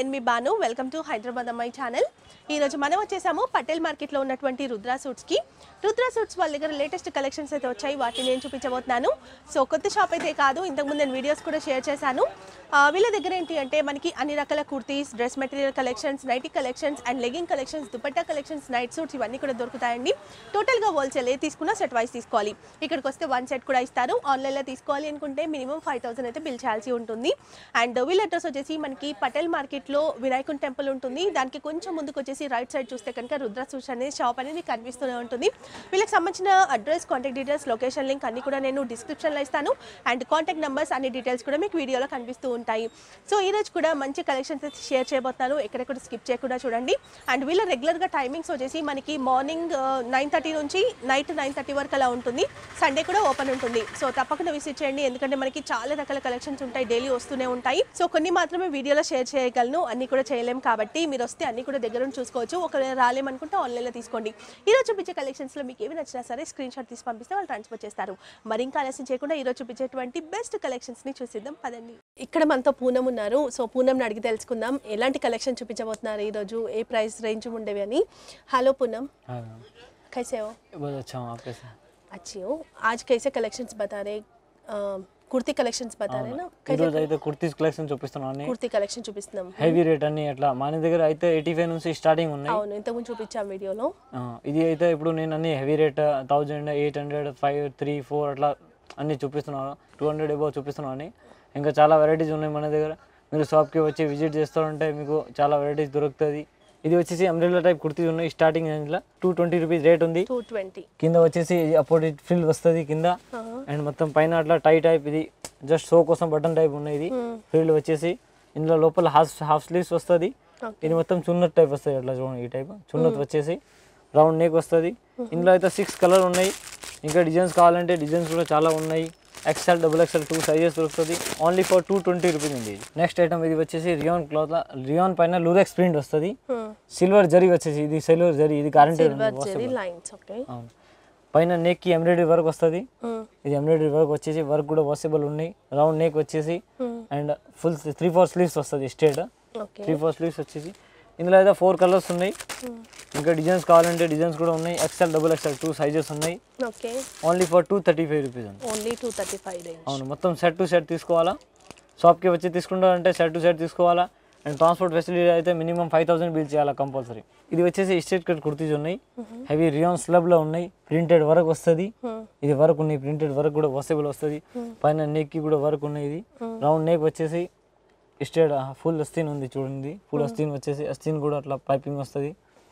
నేను మీ Banu welcome to Hyderabad అమ్మాయి ఛానల్ ఈ రోజు మనం వచ్చేసాము పటేల్ మార్కెట్లో ఉన్నటువంటి రుద్రా సూట్స్కి రుద్రా సూట్స్ వాళ్ళ దగ్గర లేటెస్ట్ కలెక్షన్స్ అయితే వచ్చాయి వాటిని నేను చూపించబోతున్నాను సో కొత్త షాప్ అయితే కాదు ఇంతకుముందు నేను వీడియోస్ కూడా షేర్ చేశాను ఆ, వీళ్ళ దగ్గర ఏంటి అంటే మనకి అన్ని రకాల kurtis dress material collections nighty collections and legging collections dupatta collections night suits ఇవన్నీ కూడా దొరుకుతాయండి టోటల్గా హోల్సేల్ ఏ తీసుకున్నా సెట్ వైస్ తీసుకోవాలి ఇక్కడికి వస్తే వన్ సెట్ కూడా ఇస్తారు ఆన్లైన్లో తీసుకోవాలి అనుకుంటే మినిమం ఫైవ్ థౌసండ్ అయితే బిల్ చేయాల్సి ఉంటుంది అండ్ వీళ్ళ అడ్రస్ వచ్చేసి మనకి పటేల్ మార్కెట్లో వినాయకుని టెంపుల్ ఉంటుంది దానికి కొంచెం ముందుకు వచ్చేసి రైట్ సైడ్ చూస్తే కనుక రుద్ర సూట్స్ అనేది షాప్ అనేది కనిపిస్తూనే ఉంటుంది వీళ్ళకి సంబంధించిన address contact details location link అన్ని కూడా నేను డిస్క్రిప్షన్లో ఇస్తాను అండ్ కాంటాక్ట్ నెంబర్స్ అన్ని డీటెయిల్స్ కూడా మీకు వీడియోలో కనిపిస్తూ ఉంటాయి సో ఈ రోజు కూడా మంచి కలెక్షన్స్ అయితే షేర్ చేయబోతున్నాను ఎక్కడెక్కడ స్కిప్ చేయకుండా చూడండి అండ్ వీళ్ళ రెగ్యులర్గా టైమింగ్స్ వచ్చేసి మనకి మార్నింగ్ నైన్ థర్టీ నుంచి నైట్ నైన్ థర్టీ వరకు అలా ఉంటుంది సండే కూడా ఓపెన్ ఉంటుంది సో తప్పకుండా విజిట్ చేయండి ఎందుకంటే మనకి చాలా రకాల కలెక్షన్స్ ఉంటాయి డైలీ వస్తూనే ఉంటాయి సో కొన్ని మాత్రమే వీడియోలో షేర్ చేయగలను అన్ని కూడా చేయలేం కాబట్టి మీరు వస్తే అన్ని కూడా దగ్గర నుంచి చూసుకోవచ్చు ఒకవేళ రాలేమనుకుంటే ఆన్లైన్లో తీసుకోండి ఈ రోజు చూపించే కలెక్షన్స్లో మీకు ఏవి నచ్చినా సరే స్క్రీన్ షాట్ తీసి పంపిస్తే వాళ్ళు ట్రాన్స్ఫర్ చేస్తారు మరి ఇంకా ఆలస్యం చేయకుండా ఈ రోజు చూపించేటువంటి బెస్ట్ కలెక్షన్స్ని చూసిద్దాం పదండి ఇక్కడ మనతో పూనం ఉన్నారు సో పూనంని అడిగి తెలుసుకుందాం ఎలాంటి కలెక్షన్ చూపించబోతున్నారు ఈ రోజు ఏ ప్రైస్ రేంజ్ ఉండేవి అని హలో పూనం हाँ कैसे हो बहुत अच्छा हूँ आप कैसे हैं? अच्छी हो आज कैसे कलेक्शंस बता रहे अ, కుర్తీ కలెక్షన్స్ బతా रहे ना ఈరోజు అయితే కుర్తీస్ కలెక్షన్ చూపిస్తున్నాను కుర్తీ కలెక్షన్ చూపిస్తున్నాం హెవీ రేట్ అన్ని అట్లా మన దగ్గర అయితే ఎయిటీ ఫైవ్ నుంచి స్టార్టింగ్ ఉన్నాయి అవును ఇంతకుముందు చూపించాం వీడియోలో ఆ, ఇది అయితే ఇప్పుడు నేను అన్ని heavy rate thousand eight hundred five three four అట్లా అన్ని చూపిస్తున్నాను టూ హండ్రెడ్ ఎబో చూపిస్తున్నాను అన్ని ఇంకా చాలా వెరైటీస్ ఉన్నాయి మన దగ్గర మీరు షాప్కి వచ్చి విజిట్ చేస్తారంటే మీకు చాలా వెరైటీస్ దొరుకుతుంది ఇది వచ్చేసి అంబ్రెల్లా టైప్ కుర్తీస్ ఉన్నాయి స్టార్టింగ్ రేంజ్లో టూ ట్వంటీ రూపీస్ రేట్ ఉంది టూ ట్వంటీ కింద వచ్చేసి అపోజిట్ ఫిల్ వస్తుంది కింద అండ్ మొత్తం పైన అట్లా టై టైప్ ఇది జస్ట్ షో కోసం బటన్ టైప్ ఉన్నాయి ఇది ఫీల్డ్ వచ్చేసి ఇందులో లోపల హాఫ్ హాఫ్ స్లీవ్స్ వస్తుంది ఇది మొత్తం చున్నత్ టైప్ వస్తుంది అట్లా చూడండి ఈ టైప్ చున్నత్ వచ్చేసి రౌండ్ నెక్ వస్తుంది ఇందులో అయితే సిక్స్ కలర్ ఉన్నాయి ఇంకా డిజైన్స్ కావాలంటే డిజైన్స్ కూడా చాలా ఉన్నాయి XL double XL two sizes దొరుకుతుంది only for two twenty rupees ఉంది ఇది నెక్స్ట్ ఐటమ్ ఇది వచ్చేసి రియాన్ క్లాత్ రియాన్ పైన లూరెక్స్ ప్రింట్ వస్తుంది సిల్వర్ జరీ వచ్చేసి ఇది సిల్వర్ జరీ ఇది guarantee silver zari lines okay అవును పైన నెక్ కి ఎంబ్రాయిడరీ వర్క్ వస్తుంది ఇది ఎంబ్రాయిడరీ వర్క్ వచ్చేసి వర్క్ కూడా వాషబుల్ ఉన్నాయి రౌండ్ నెక్ వచ్చేసి and full three four sleeves వస్తుంది straight okay three four sleeves వచ్చేసి ఇందులో అయితే ఫోర్ కలర్స్ ఉన్నాయి ఇంకా డిజైన్స్ కావాలంటే డిజైన్స్ కూడా ఉన్నాయి XL double XL two sizes ఉన్నాయి okay only for two thirty five rupees ఉంది only two thirty five range అవును మొత్తం సెట్ టు సెట్ తీసుకోవాలా షాప్కి వచ్చి తీసుకుంటారంటే సెట్ టు సెట్ తీసుకోవాలా అండ్ ట్రాన్స్పోర్ట్ ఫెసిలిటీ అయితే మినిమం ఫైవ్ థౌసండ్ బిల్ చేయాలా కంపల్సరీ ఇది వచ్చేసి స్ట్రేట్ కట్ కుర్తీస్ ఉన్నాయి హెవీ రియాన్ స్లబ్లో ఉన్నాయి ప్రింటెడ్ వర్క్ వస్తుంది ఇది వర్క్ ఉన్నాయి ప్రింటెడ్ వర్క్ కూడా వాషబుల్ వస్తుంది పైన నెక్కి కూడా వర్క్ ఉన్నాయి ఇది రౌండ్ నెక్ వచ్చేసి స్ట్రేట్ ఫుల్ అస్తీన్ ఉంది చూడండి ఫుల్ అస్తీన్ వచ్చేసి అస్తీన్ కూడా అట్లా పైపింగ్ వస్తుంది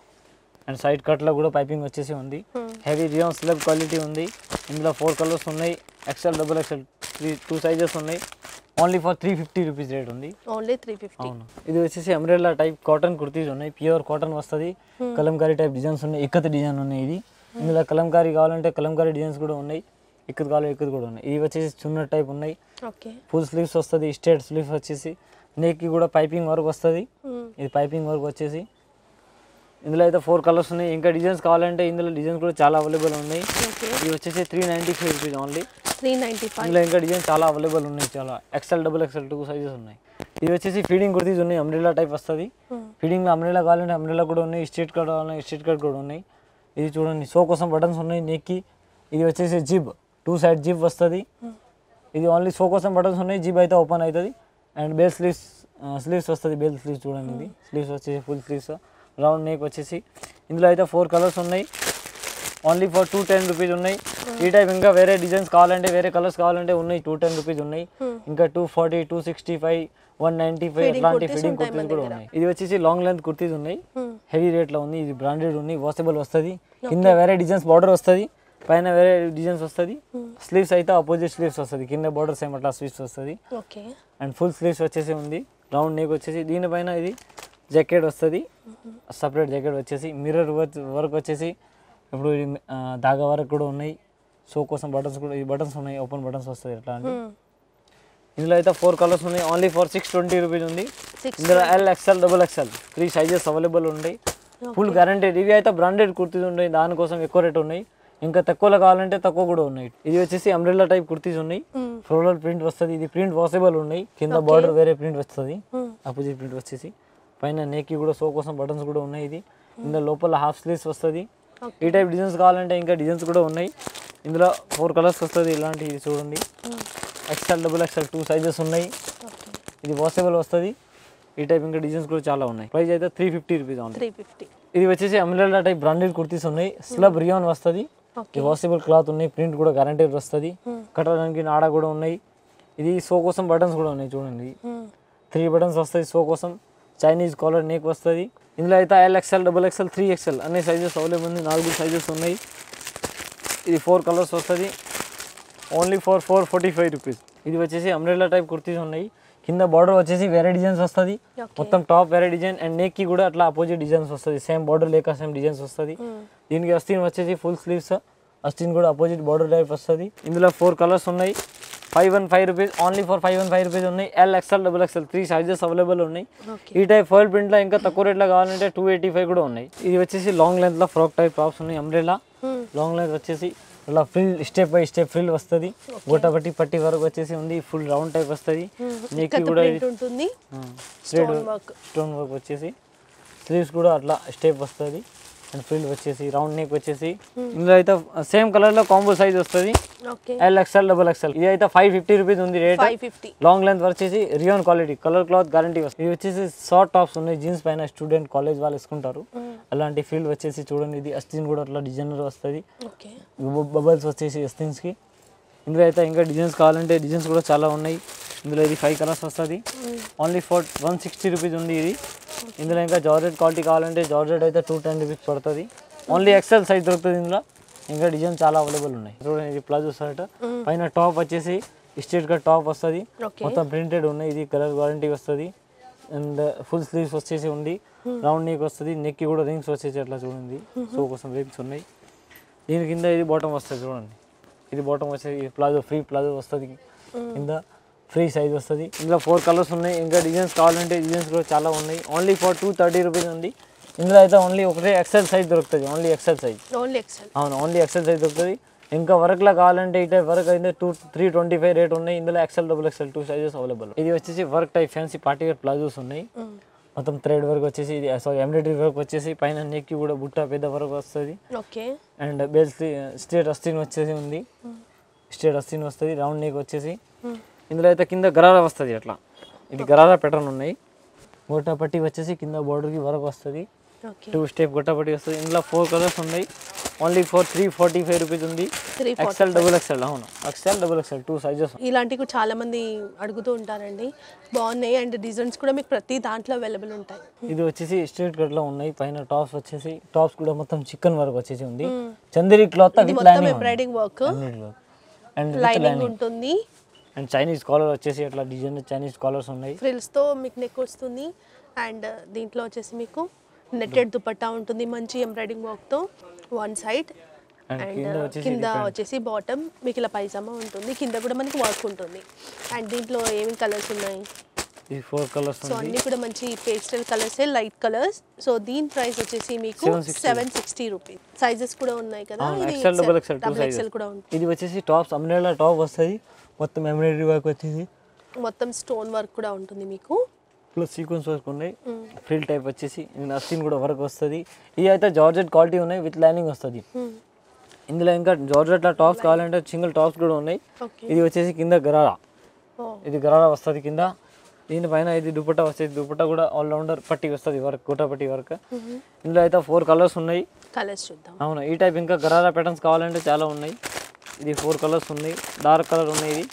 అండ్ సైడ్ కట్లో కూడా పైపింగ్ వచ్చేసి ఉంది హెవీ రియాన్ స్లబ్ క్వాలిటీ ఉంది ఇందులో ఫోర్ కలర్స్ ఉన్నాయి XL double XL three two sizes ఉన్నాయి only for three fifty rupees rate ఉంది ఓన్లీ త్రీ ఫిఫ్టీ అవును ఇది వచ్చేసి అంబ్రెల్లా టైప్ కాటన్ కుర్తీస్ ఉన్నాయి ప్యూర్ కాటన్ వస్తుంది కలంకారీ టైప్ డిజైన్స్ ఉన్నాయి ఇక్కత్ డిజైన్ ఉన్నాయి ఇది ఇందులో కలంకారీ కావాలంటే కలంకారీ డిజైన్స్ కూడా ఉన్నాయి ఇక్కత్ కావాలి ఇక్కత్ కూడా ఉన్నాయి ఇవి వచ్చేసి చున్న టైప్ ఉన్నాయి ఓకే ఫుల్ స్లీవ్స్ వస్తుంది స్ట్రేట్ స్లీవ్స్ వచ్చేసి నెక్కి కూడా పైపింగ్ వర్క్ వస్తుంది ఇది పైపింగ్ వర్క్ వచ్చేసి ఇందులో అయితే ఫోర్ కలర్స్ ఉన్నాయి ఇంకా డిజైన్స్ కావాలంటే ఇందులో డిజైన్స్ కూడా చాలా అవైలబుల్ ఉన్నాయి ఓకే ఇది వచ్చేసి three ninety five rupees only three ninety five ఇందులో ఇంకా డిజైన్ చాలా అవైలబుల్ ఉన్నాయి చాలా XL double XL two sizes ఉన్నాయి ఇది వచ్చేసి ఫీడింగ్ కుర్తీస్ ఉన్నాయి అంబ్రెలా టైప్ వస్తుంది ఫీడింగ్లో అంబ్రెలా కావాలంటే అంబ్రెలా కూడా ఉన్నాయి స్ట్రీట్ కట్ కావాలంటే స్ట్రీట్ కట్ కూడా ఉన్నాయి ఇది చూడండి షో కోసం బటన్స్ ఉన్నాయి నెక్కి ఇది వచ్చేసి జిబ్ టూ సైడ్ జిబ్ వస్తుంది ఇది ఓన్లీ షో కోసం బటన్స్ ఉన్నాయి జిబ్ అయితే ఓపెన్ అవుతుంది అండ్ బేల్ స్లీవ్స్ స్లీవ్స్ వస్తుంది బేల్ స్లీవ్స్ చూడండి ఇది స్లీవ్స్ వచ్చేసి ఫుల్ స్లీవ్స్ రౌండ్ నెక్ వచ్చేసి ఇందులో అయితే ఫోర్ కలర్స్ ఉన్నాయి only for two ten rupees ఉన్నాయి ఈ టైప్ ఇంకా వేరే డిజైన్స్ కావాలంటే వేరే కలర్స్ కావాలంటే ఉన్నాయి టూ టెన్ రూపీస్ ఉన్నాయి ఇంకా two forty two sixty five one ninety five Fading అట్లాంటి kurtis ఫిడింగ్ ఉంటాయి కుర్తీస్ మన కూడా దగ్గర. ఉన్నాయి ఇది వచ్చేసి లాంగ్ లెంత్ కుర్తీస్ ఉన్నాయి హెవీ రేట్లో ఉంది ఇది బ్రాండెడ్ ఉంది వాషబుల్ వస్తుంది కింద వేరే డిజైన్స్ బార్డర్ వస్తుంది పైన వేరే డిజైన్స్ వస్తుంది స్లీవ్స్ అయితే అపోజిట్ స్లీవ్స్ వస్తుంది కింద బార్డర్ సేమ్ అట్లా స్లీవ్స్ వస్తుంది ఓకే అండ్ ఫుల్ స్లీవ్స్ వచ్చేసి ఉంది రౌండ్ నెక్ వచ్చేసి దీనిపైన ఇది జాకెట్ వస్తుంది సపరేట్ జాకెట్ వచ్చేసి మిర్రర్ వర్క్ వచ్చేసి ఇప్పుడు ఇది, ఆ, దాగా వరకు కూడా ఉన్నాయి షో కోసం బటన్స్ కూడా ఈ బటన్స్ ఉన్నాయి ఓపెన్ బటన్స్ వస్తుంది ఎట్లా అంటే ఇందులో అయితే ఫోర్ కలర్స్ ఉన్నాయి only for six twenty rupees ఉంది సిక్స్ ఇందులో L XL double XL three sizes available ఉన్నాయి ఫుల్ గ్యారంటెడ్ ఇవి అయితే బ్రాండెడ్ కుర్తీస్ ఉన్నాయి దానికోసం ఎక్కువ రేట్ ఉన్నాయి ఇంకా తక్కువలో కావాలంటే తక్కువ కూడా ఉన్నాయి ఇది వచ్చేసి అంబ్రెల్లా టైప్ కుర్తీస్ ఉన్నాయి ఫ్లోరల్ ప్రింట్ వస్తుంది ఇది ప్రింట్ వాషబుల్ ఉన్నాయి కింద బార్డర్ వేరే ప్రింట్ వస్తుంది అపోజిట్ ప్రింట్ వచ్చేసి పైన నెక్కి కూడా సో కోసం బటన్స్ కూడా ఉన్నాయి ఇది ఇందులో లోపల హాఫ్ స్లీవ్స్ వస్తుంది ఈ టైప్ డిజైన్స్ కావాలంటే ఇంకా డిజైన్స్ కూడా ఉన్నాయి ఇందులో ఫోర్ కలర్స్ వస్తుంది ఇలాంటి ఇది చూడండి XL double XL two sizes ఉన్నాయి ఇది వాషబుల్ వస్తుంది ఈ టైప్ ఇంకా డిజైన్స్ కూడా చాలా ఉన్నాయి ప్రైస్ అయితే త్రీ ఫిఫ్టీ రూపీస్ ఉంది త్రీ ఫిఫ్టీ ఇది వచ్చేసి అమిలా టైప్ బ్రాండెడ్ కుర్తీస్ ఉన్నాయి స్లబ్ రియాన్ వస్తుంది ఈ వాషబుల్ క్లాత్ ఉన్నాయి ప్రింట్ కూడా గ్యారంటీడ్ వస్తుంది కట్టడానికి నాడ కూడా ఉన్నాయి ఇది సో కోసం బటన్స్ కూడా ఉన్నాయి చూడండి త్రీ బటన్స్ వస్తాయి సో కోసం చైనీస్ కాలర్ నేక్ వస్తుంది ఇందులో అయితే L XL double XL three XL అన్ని సైజెస్ అవైలబుల్ ఉంది నాలుగు సైజెస్ ఉన్నాయి ఇది ఫోర్ కలర్స్ వస్తుంది only four four forty five rupees ఇది వచ్చేసి అమ్రెల్లా టైప్ కుర్తీస్ ఉన్నాయి కింద బార్డర్ వచ్చేసి వేరే డిజైన్స్ వస్తుంది మొత్తం టాప్ వేరే డిజైన్ అండ్ నెక్కి కూడా అట్లా అపోజిట్ డిజైన్స్ వస్తుంది సేమ్ బార్డర్ లేక సేమ్ డిజైన్స్ వస్తుంది దీనికి అస్తిన్ వచ్చేసి ఫుల్ స్లీవ్స్ అస్తిన్ కూడా అపోజిట్ బార్డర్ టైప్ వస్తుంది ఇందులో ఫోర్ కలర్స్ ఉన్నాయి five one five rupees only for five one five rupees ఉన్నాయి L XL double XL three sizes available ఉన్నాయి ఓకే ఈ టైప్ ఫోయిల్ ప్రింట్లో ఇంకా తక్కువ రేట్లో కావాలంటే టూ ఎయిటీ ఫైవ్ కూడా ఉన్నాయి ఇది వచ్చేసి లాంగ్ లెంత్లో ఫ్రాక్ టైప్ టాప్స్ ఉన్నాయి అంబ్రెలా లాంగ్ లెంత్ వచ్చేసి ఇలా frill step by step frill వస్తుంది గొట్ట పట్టి పట్టి వరకు వచ్చేసి ఉంది ఫుల్ రౌండ్ టైప్ వస్తుంది నెక్కి కూడా ప్రింట్ ఉంటుంది straight stone work stone work వచ్చేసి స్లీవ్స్ కూడా అట్లా స్టెప్ వస్తుంది అండ్ ఫిల్ వచ్చేసి రౌండ్ నెక్ వచ్చేసి ఇందులో అయితే సేమ్ కలర్లో కాంబో సైజ్ వస్తుంది okay L XL double XL ఇది అయితే ఫైవ్ ఫిఫ్టీ రూపీస్ ఉంది rate five fifty long length వచ్చేసి rayon quality colour cloth guarantee వస్తుంది ఇది వచ్చేసి షార్ట్ టాప్స్ ఉన్నాయి జీన్స్ పైన స్టూడెంట్ కాలేజ్ వాళ్ళు వేసుకుంటారు అలాంటి ఫీల్డ్ వచ్చేసి చూడండి ఇది అస్తిన్ కూడా అట్లా డిజైనర్ వస్తుంది ఓకే బబల్స్ వచ్చేసి అస్తిన్స్కి ఇందులో అయితే ఇంకా డిజైన్స్ కావాలంటే డిజైన్స్ కూడా చాలా ఉన్నాయి ఇందులో ఇది ఫైవ్ కలర్స్ వస్తుంది only four one sixty rupees ఉంది ఇది ఇందులో ఇంకా జార్జెట్ క్వాలిటీ కావాలంటే జార్జెట్ అయితే టూ టెన్ రూపీస్ పడుతుంది ఓన్లీ ఎక్సెల్ సైజ్ దొరుకుతుంది ఇందులో ఇంకా డిజైన్ చాలా అవైలబుల్ ఉన్నాయి చూడండి ఇది ప్లాజో షర్ట్ పైన టాప్ వచ్చేసి స్ట్రేట్ గా టాప్ వస్తుంది ఓకే మొత్తం ప్రింటెడ్ ఉన్నాయి ఇది కలర్ వారంటీ వస్తుంది అండ్ ఫుల్ స్లీవ్స్ వచ్చేసి ఉంది రౌండ్ నెక్ వస్తుంది నెక్కి కూడా రింగ్స్ వచ్చేసి అట్లా చూడండి సో కోసం రింగ్స్ ఉన్నాయి దీని కింద ఇది బాటమ్ వస్తుంది చూడండి ఇది బాటమ్ వచ్చేసి ప్లాజో ఫ్రీ ప్లాజో వస్తుంది కింద ఫ్రీ సైజ్ వస్తుంది ఇందులో ఫోర్ కలర్స్ ఉన్నాయి ఇంకా డిజైన్స్ కావాలంటే డిజైన్స్ కూడా చాలా ఉన్నాయి only for two thirty rupees ఉంది ఇందులో అయితే ఓన్లీ ఒకటే ఎక్సెల్ సైజ్ దొరుకుతుంది only XL size only XL అవును ఓన్లీ ఎక్సెల్ సైజ్ దొరుకుతుంది ఇంకా వర్క్లో కావాలంటే ఈ టైప్ వర్క్ అయితే two three twenty five rate ఉన్నాయి ఇందులో XL double XL two sizes available ఇది వచ్చేసి work type fancy party wear palazzos ఉన్నాయి మొత్తం థ్రెడ్ వర్క్ వచ్చేసి ఇది సారీ ఎంబ్రాయిడరీ వర్క్ వచ్చేసి పైన నెక్కి కూడా బుట్ట పెద్ద వర్క్ వస్తుంది ఓకే అండ్ బెల్ స్ట్రేట్ అస్తిన్ వచ్చేసి ఉంది స్ట్రేట్ అస్తిన్ వస్తుంది రౌండ్ నెక్ వచ్చేసి ఇందులో అయితే కింద గరారా వస్తుంది అట్లా ఇది గరారా ప్యాటర్న్ ఉన్నాయి గొట్టపట్టి వచ్చేసి కింద బార్డర్కి వర్క్ వస్తుంది ఓకే టూ స్టెప్ గొట్టపట్టి వస్తుంది ఇందులో ఫోర్ కలర్స్ ఉన్నాయి only four three forty five rupees ఉంది త్రీ ఎక్సెల్ డబుల్ ఎక్సెల్ అవును XL double XL two sizes ఇలాంటివి చాలా మంది అడుగుతూ ఉంటారండి బాగున్నాయి అండ్ డిజైన్స్ కూడా మీకు ప్రతి దాంట్లో అవైలబుల్ ఉంటాయి ఇది వచ్చేసి స్ట్రేట్ కట్ లో ఉన్నాయి పైన టాప్స్ వచ్చేసి టాప్స్ కూడా మొత్తం చికెన్ వర్క్ వచ్చేసి ఉంది చందేరి క్లాత్ ఇది విత్ మొత్తం lining embroidering work and lining ఉంటుంది అండ్ చైనీస్ కాలర్ వచ్చేసి అట్లా డిజైన్ చైనీస్ కాలర్స్ ఉన్నాయి ఫ్రిల్స్ తో మీకు నెక్ వస్తుంది అండ్ దీంట్లో వచ్చేసి మీకు నెట్టెడ్ దుపట్టా ఉంటుంది మంచి ఎంబ్రాయిడింగ్ వర్క్ తో వన్ సైడ్ అండ్ అండ్ కింద వచ్చేసి కింద వచ్చేసి బాటమ్ మీకు ఇలా పైజామా ఉంటుంది కింద కూడా మనకి వర్క్ ఉంటుంది అండ్ దీంట్లో ఏమేమి కలర్స్ ఉన్నాయి ఇది ఫోర్ కలర్స్ సో ఉంది అన్ని కూడా మంచి pastel colours light colours so దీని ప్రైస్ వచ్చేసి మీకు 760. సెవెన్ సిక్స్టీ రూపీస్ సైజెస్ కూడా ఉన్నాయి కదా అవును, ఇది XL, double XL, two double sizes. XL కూడా ఉంటుంది ఇది వచ్చేసి టాప్స్ అమ్రేలా టాప్ వస్తుంది మొత్తం ఎంబ్రాయిడరీ వర్క్ వచ్చేసి మొత్తం స్టోన్ వర్క్ కూడా ఉంటుంది మీకు ప్లస్ సీక్వెన్స్ వర్క్ ఉన్నాయి ఫ్రిల్ టైప్ వచ్చేసి నస్టిన్ కూడా వర్క్ వస్తుంది ఇది అయితే జార్జెట్ క్వాలిటీ ఉన్నాయి విత్ లైనింగ్ వస్తుంది ఇందులో ఇంకా జార్జెట్లో టాప్స్ కావాలంటే సింగిల్ టాప్స్ కూడా ఉన్నాయి ఓకే ఇది వచ్చేసి కింద గరారా ఓ ఇది గరారా వస్తుంది కింద దీనిపైన ఇది దుపట్టా వస్తుంది దుపట్టా కూడా ఆల్రౌండర్ పట్టి వస్తుంది వర్క్ గుట్ట పట్టి వర్క్ ఇందులో అయితే ఫోర్ కలర్స్ ఉన్నాయి కలర్స్ చూద్దాం అవును ఈ టైప్ ఇంకా గరారా ప్యాటర్న్స్ కావాలంటే చాలా ఉన్నాయి ఇది ఫోర్ కలర్స్ ఉన్నాయి డార్క్ కలర్ ఉన్నాయి ఇది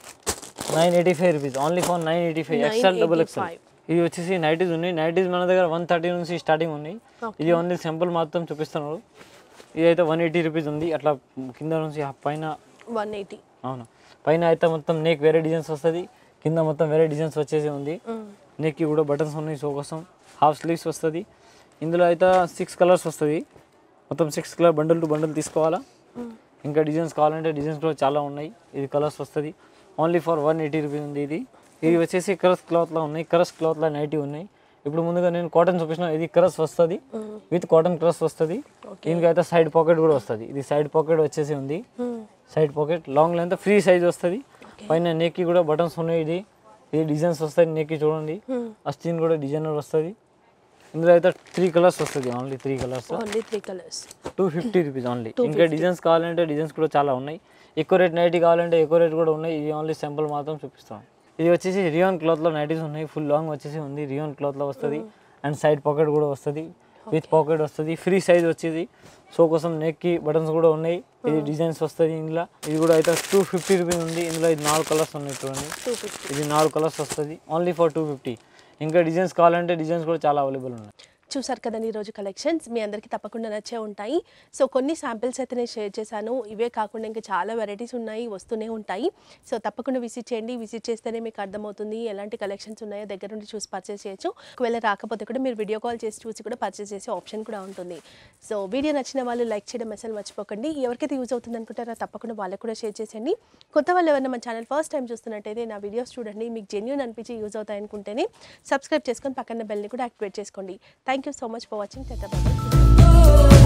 nine eighty five rupees only for nine eighty five XL double XL 985. ఇది వచ్చేసి నైటీస్ ఉన్నాయి నైటీస్ మన దగ్గర వన్ థర్టీ నుంచి స్టార్టింగ్ ఉన్నాయి Okay. ఇది ఓన్లీ సింపుల్ మాత్రం చూపిస్తున్నారు ఇది అయితే వన్ ఎయిటీ రూపీస్ ఉంది అట్లా కింద నుంచి పైన వన్ ఎయిటీ అవును పైన అయితే మొత్తం నెక్ వేరే డిజైన్స్ వస్తుంది కింద మొత్తం వేరే డిజైన్స్ వచ్చేసి ఉంది నెక్కి కూడా బటన్స్ ఉన్నాయి సో కోసం హాఫ్ స్లీవ్స్ వస్తుంది ఇందులో అయితే సిక్స్ కలర్స్ వస్తుంది మొత్తం six colour bundle to bundle తీసుకోవాలా ఇంకా డిజైన్స్ కావాలంటే డిజైన్స్ కూడా చాలా ఉన్నాయి ఇది కలర్స్ వస్తుంది only for one eighty rupees ఉంది ఇది ఇది వచ్చేసి కరస్ క్లాత్లో ఉన్నాయి కరస్ క్లాత్లో నైటీ ఉన్నాయి ఇప్పుడు ముందుగా నేను కాటన్ చూపించిన ఇది కరస్ వస్తుంది విత్ కాటన్ క్రస్ వస్తుంది దీనికైతే సైడ్ పాకెట్ కూడా వస్తుంది ఇది సైడ్ పాకెట్ వచ్చేసి ఉంది side pocket long length free size వస్తుంది పైన నెక్కి కూడా బటన్స్ ఉన్నాయి ఇది ఇది డిజైన్స్ వస్తాయి నెక్కి చూడండి అస్తిన్ కూడా డిజైనర్ వస్తుంది ఇందులో అయితే త్రీ కలర్స్ వస్తుంది only three colours only three colours two fifty rupees only ఇంకా డిజైన్స్ కావాలంటే డిజైన్స్ కూడా చాలా ఉన్నాయి ఎక్కువ రేట్ నైటీ కావాలంటే ఎక్కువ రేట్ కూడా ఉన్నాయి ఇది ఓన్లీ సింపుల్ మాత్రం చూపిస్తాం ఇది వచ్చేసి రియాన్ క్లాత్లో నైటీస్ ఉన్నాయి ఫుల్ లాంగ్ వచ్చేసి ఉంది రియాన్ క్లాత్లో వస్తుంది అండ్ సైడ్ పాకెట్ కూడా వస్తుంది విత్ పాకెట్ వస్తుంది ఫ్రీ సైజ్ వచ్చేది సో కోసం నెక్కి బటన్స్ కూడా ఉన్నాయి ఇది డిజైన్స్ వస్తుంది ఇందులో ఇది కూడా అయితే టూ ఫిఫ్టీ రూపీస్ ఉంది ఇందులో ఇది నాలుగు కలర్స్ ఉన్నాయి చూడండి టూ ఫిఫ్టీ ఇది నాలుగు కలర్స్ వస్తుంది ఓన్లీ ఫర్ టూ ఫిఫ్టీ ఇంకా డిజైన్స్ కావాలంటే డిజైన్స్ కూడా చాలా అవైలబుల్ ఉన్నాయి చూసారు కదండి ఈరోజు కలెక్షన్స్ మీ అందరికీ తప్పకుండా నచ్చే ఉంటాయి సో కొన్ని శాంపిల్స్ అయితే నేను షేర్ చేశాను ఇవే కాకుండా ఇంకా చాలా వెరైటీస్ ఉన్నాయి వస్తూనే ఉంటాయి సో తప్పకుండా విజిట్ చేయండి విజిట్ చేస్తేనే మీకు అర్థమవుతుంది ఎలాంటి కలెక్షన్స్ ఉన్నాయో దగ్గర నుండి చూసి పర్చేస్ చేయొచ్చు ఒకవేళ రాకపోతే కూడా మీరు వీడియో కాల్ చేసి చూసి కూడా పర్చేస్ చేసే ఆప్షన్ కూడా ఉంటుంది సో వీడియో నచ్చిన వాళ్ళు లైక్ చేయడం అసలు మర్చిపోకండి ఎవరికైతే యూజ్ అవుతుంది అనుకుంటారో తప్పకుండా వాళ్ళకు కూడా షేర్ చేసేయండి కొత్త వాళ్ళు ఎవరైనా మన ఛానల్ ఫస్ట్ టైం చూస్తున్నట్టయితే నా వీడియోస్ చూడండి మీకు జెన్యున్ అనిపించి యూజ్ అవుతాయి అనుకుంటేనే సబ్స్క్రైబ్ చేసుకొని పక్కన బెల్ని కూడా యాక్టివేట్ చేసుకోండి thank you so much for watching